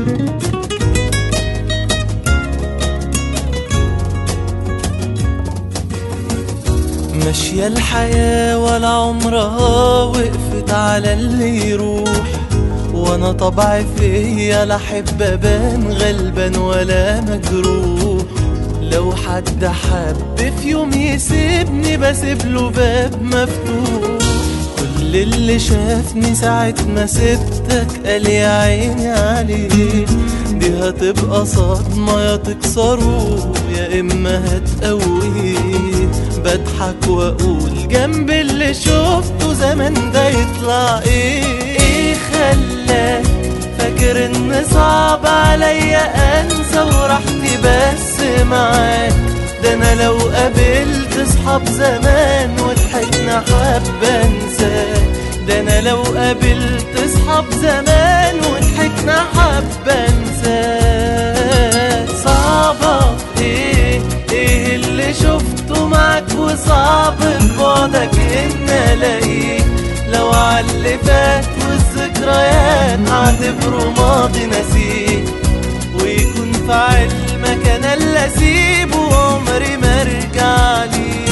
ماشية الحياة ولا عمرها وقفت على اللي يروح وانا طبعي فيا لا احب ابان غلبان ولا مجروح لو حد حب في يوم يسيبني بسيب له باب مفتوح كل اللي شافني ساعة ما سبتك قال يا عيني عليه دي هتبقى صدمة يا تكسره يا إما هتقويه بضحك وأقول جنب اللي شفته زمان ده يطلع إيه إيه خلاك فاكر إن صعب عليا أنسى وراحتي بس معاك ده أنا لو قابلت صحاب زمان وضحكنا حابة أنساك ده أنا لو قابلت صحاب زمان وضحكنا حابة أنساك صعبة إيه إيه اللي شفته معاك وصعب ببعدك إن ألاقيك لو عاللي فات والذكريات هعتبره ماضي نسيك ويكون في علمك انا اللي اسيبه وعمري ما ارجع ليه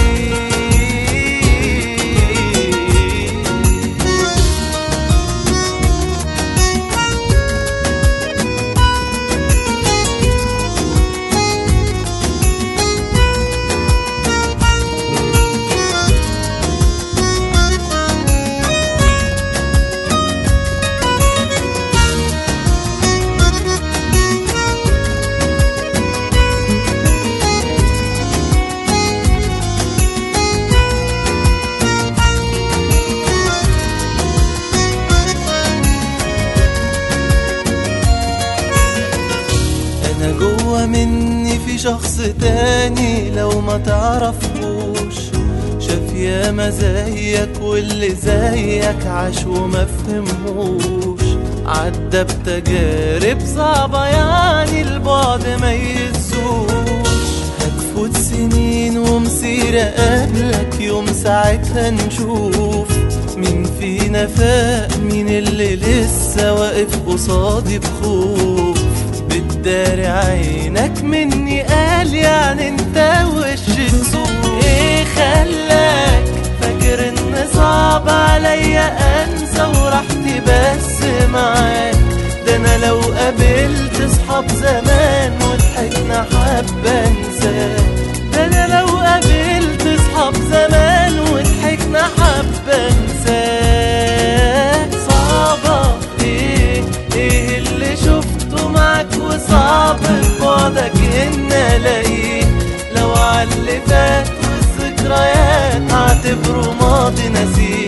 انا جوا مني في شخص تاني لو ما تعرفوش شاف ياما زيك واللي زيك عاش وما فهمهوش عدى بتجارب صعبة يعني البعد ما يهزوش هتفوت سنين ومسيرة قبلك يوم ساعتها نشوف مين فينا فاق مين اللي لسه واقف قصادي بخوف بتداري عينك مني قال يعني انت وشك سوق ايه خلاك فاكر ان صعب عليا انسى وراحتي بس معاك ده انا لو قابلت صحاب زمان وضحكنا حابة انساك ده انا لو قابلت صحاب زمان وضحكنا حابة انساك صعبة ايه ايه اللي شفته معاك وصعب بعدك ان الاقيك لو عاللي فات والذكريات هعتبره ماضي نسيك